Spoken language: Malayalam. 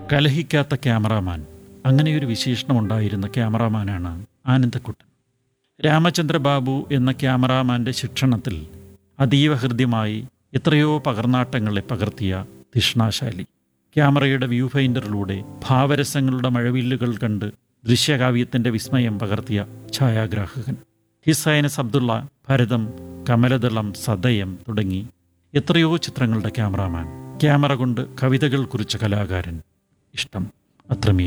കലഹിക്കാത്ത ക്യാമറാമാൻ അങ്ങനെയൊരു വിശേഷണമുണ്ടായിരുന്ന ക്യാമറാമാനാണ് ആനന്ദക്കുട്ടൻ രാമചന്ദ്ര ബാബു എന്ന ക്യാമറാമാൻ്റെ ശിക്ഷണത്തിൽ അതീവ ഹൃദ്യമായി എത്രയോ പകർന്നാട്ടങ്ങളെ പകർത്തിയ തിഷ്ണാശാലി ക്യാമറയുടെ വ്യൂ ഫൈൻഡറിലൂടെ ഭാവരസങ്ങളുടെ മഴവില്ലുകൾ കണ്ട് ദൃശ്യകാവ്യത്തിൻ്റെ വിസ്മയം പകർത്തിയ ഛായാഗ്രാഹകൻ ഹിസൈനസ് അബ്ദുള്ള ഭരതം കമലദളം സദയം തുടങ്ങി എത്രയോ ചിത്രങ്ങളുടെ ക്യാമറാമാൻ ക്യാമറ കൊണ്ട് കവിതകൾ കുറിച്ച കലാകാരൻ ഇഷ്ടം അത്രമേ